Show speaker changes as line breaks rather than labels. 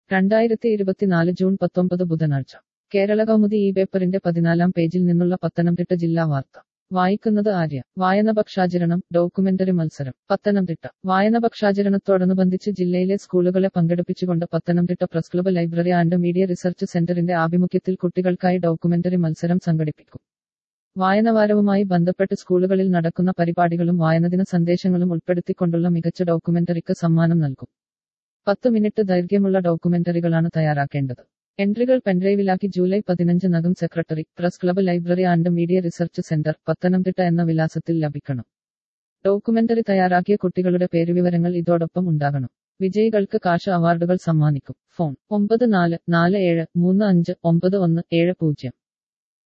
രണ്ടായിരത്തി ഇരുപത്തിനാല് ജൂൺ പത്തൊമ്പത് ബുധനാഴ്ച കേരള കൗമുദി ഈ പേപ്പറിന്റെ പതിനാലാം പേജിൽ നിന്നുള്ള പത്തനംതിട്ട ജില്ലാ വാർത്ത വായിക്കുന്നത് ആര്യ വായനപക്ഷാചരണം ഡോക്യുമെന്ററി മത്സരം പത്തനംതിട്ട വായനപക്ഷാചരണത്തോടനുബന്ധിച്ച് ജില്ലയിലെ സ്കൂളുകളെ പങ്കെടുപ്പിച്ചുകൊണ്ട് Pathanamthitta press club library and media research സെന്ററിന്റെ ആഭിമുഖ്യത്തിൽ കുട്ടികൾക്കായി ഡോക്യുമെന്ററി മത്സരം സംഘടിപ്പിക്കും വായനവാരവുമായി ബന്ധപ്പെട്ട് സ്കൂളുകളിൽ നടക്കുന്ന പരിപാടികളും വായനദിന സന്ദേശങ്ങളും ഉൾപ്പെടുത്തിക്കൊണ്ടുള്ള മികച്ച ഡോക്യുമെന്ററിക്ക് സമ്മാനം നൽകും പത്ത് മിനിറ്റ് ദൈർഘ്യമുള്ള ഡോക്യുമെന്ററികളാണ് തയ്യാറാക്കേണ്ടത് എൻട്രികൾ പെൻഡ്രൈവിലാക്കി ജൂലൈ പതിനഞ്ചിനകം secretary press club library and media research centre Pathanamthitta എന്ന വിലാസത്തിൽ ലഭിക്കണം ഡോക്യുമെന്ററി തയ്യാറാക്കിയ കുട്ടികളുടെ പേരുവിവരങ്ങൾ ഇതോടൊപ്പം ഉണ്ടാകണം വിജയികൾക്ക് കാശ് അവാർഡുകൾ സമ്മാനിക്കും ഫോൺ ഒമ്പത് നാല് നാല് ഏഴ് മൂന്ന് അഞ്ച് ഒമ്പത് ഒന്ന് ഏഴ് പൂജ്യം